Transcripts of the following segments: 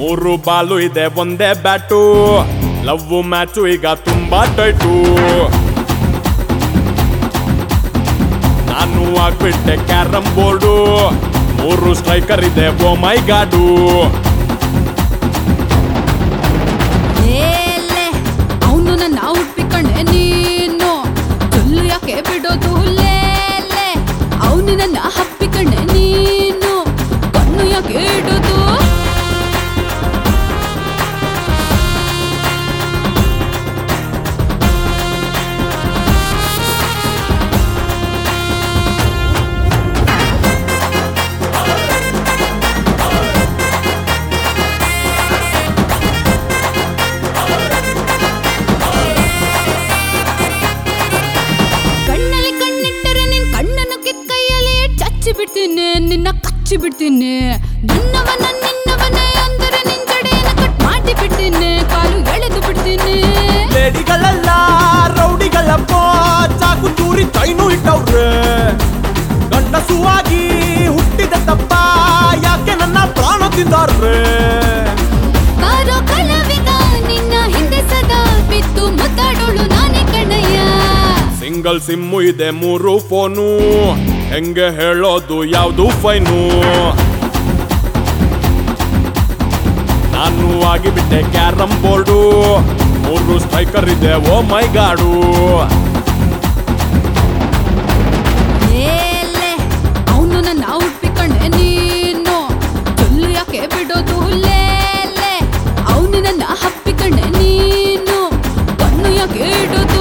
ಮೂರು ಬಾಲು ಇದೆ ಒಂದೇ ಬ್ಯಾಟು ಲವ್ ಮ್ಯಾಚು ಈಗ ತುಂಬಾ ಟೈಟು ನಾನು ಆಗ್ಬಿಟ್ಟೆ ಕ್ಯಾರಂ ಬೋರ್ಡು ಮೂರು ಸ್ಟ್ರೈಕರ್ ಇದೆ ಓ ಮೈ ಗಾಡು ಲೇಲೆ ಅವನು ನನ್ನ ಹುಟ್ಬಿಕಣೆ ನೀನು ಜೊಲ್ಲು ಯಾಕೆ ಬಿಡೋದು ಲೇಲೆ ಅವನು ನನ್ನ ಹಪ್ಪಿಕಣೆ ನೀನು ಕಣ್ಣು ಯಾಕೆ ಇಡೋದು ಕಣ್ಣಲ್ಲಿ ಕಣ್ಣಿಟ್ಟರೆ ನಿನ್ ಕಣ್ಣನ್ನು ಕಿತ್ಕೈಯಲ್ಲಿ ಚಚ್ಚಿ ಬಿಡ್ತೀನಿ ನಿನ್ನ ಕಚ್ಚಿ ಬಿಡ್ತೀನಿ ನನ್ನವನ ನಿನ್ನವನೇ ಅಂದರೆ ನಿನ್ ಜಡೆಯನ್ನ ಕಟ್ ಮಾಡಿ ಬಿಡ್ತೀನಿ ಕಾಲು ಎಳೆದು ಬಿಡ್ತೀನಿ ಲೇಡಿಗಳಲ್ಲ ರೌಡಿಗಳಪ್ಪ ಚಾಕು ಚೂರಿ ಚೈನು ಇಟ್ಟವ್ರೆ ಗಂಡಸುವಾಗಿ ಹುಟ್ಟಿದ ತಪ್ಪ ಯಾಕೆ ನನ್ನ ಪ್ರಾಣ ತಿಂದಾರ್ರೆ ಬಾರೋ ಕಲಾವಿದ ನಿನ್ನ ಹಿಂದೆ ಸದಾ ಬಿತ್ತು ಮುತ್ತಾಡೋಳು ನಾನೇ ಕಣಯ್ಯ ಸಿಂಗಲ್ ಸಿಮ್ಮು ಇದೆ ಮೂರು ಫೋನು ಹೆಂಗೆ ಹೇಳೋದು ಯಾವುದು ಫೈನು ನಾನು ಆಗಿಬಿಟ್ಟೆ ಕ್ಯಾರಂ ಬೋರ್ಡು ಮೂರು ಸ್ಟ್ರೈಕರ್ ಇದೆ ಓ ಮೈ ಗಾಡು ಲೇಲೆ ಅವನು ನನ್ನ ಹುಟ್ಬಿಕಣೆ ನೀನು ಜೊಲ್ಲು ಯಾಕೆ ಬಿಡೋದು ಲೇಲೆ ಅವನು ನನ್ನ ಹಪ್ಪಿಕಣೆ ನೀನು ಕಣ್ಣು ಯಾಕೆ ಇಡೋದು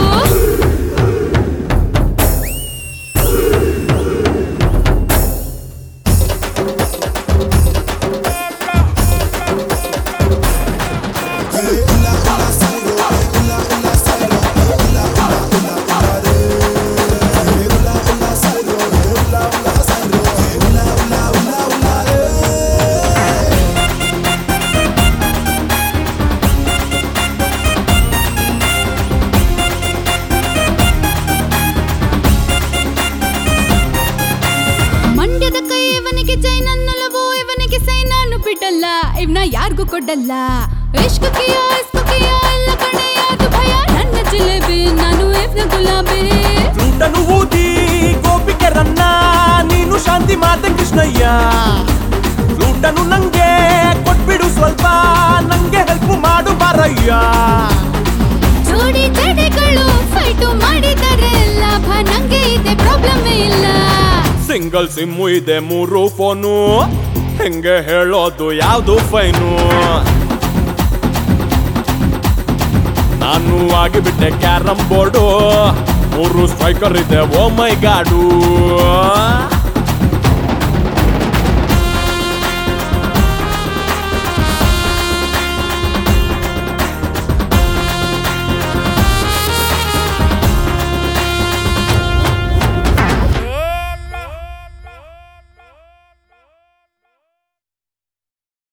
ಮಂಡ್ಯದ ಕೈ ಇವನಿಗೆ ಜೈ ನನ್ನಲ್ಲವೋ ಇವನಿಗೆ ಸೈ ನಾನು ಬಿಡಲ್ಲ ಇವನ ಯಾರಿಗೂ ಕೊಡಲ್ಲ ಇಷ್ಕು ಕಿಯಾ ಇಸ್ಕು ಕಿಯಾ ಎಲ್ಲ ಕಣೆ ಅದು ಭಯ ನನ್ನ ಜಿಲೇಬಿ ನಾನು ಇವನ ಗುಲಾಬಿ ಫ್ಲೂಟನು ಊದಿ ಗೋಪಿಕೆ ರನ್ನ ನೀನು ಶಾಂತಿ ಮಾತೆ ಕೃಷ್ಣಯ್ಯ ಫ್ಲೂಟನು ನಂಗೆ ಕೊಟ್ಬಿಡು ಸ್ವಲ್ಪ ನಂಗೆ ಹೆಲ್ಪ್ ಮಾಡು ಬಾರಯ್ಯ ಜೋಡಿ ಜಡೆಗಳು ಫೈಟು ಮಾಡಿದರೆ ಲಾಭ ನಂಗೆ ಇದೆ ಪ್ರಾಬ್ಲಮ್ ಇಲ್ಲ ಸಿಂಗಲ್ ಸಿಮ್ಮು ಇದೆ ಮೂರು ಫೋನು ಹೆಂಗೆ ಹೇಳೋದು ಯಾವುದು ಫೈನು ನಾನು ಆಗಿಬಿಟ್ಟೆ ಕ್ಯಾರಂ ಬೋರ್ಡು ಮೂರು ಸ್ಟ್ರೈಕರ್ ಇದೆ ಓ ಮೈ ಗಾಡು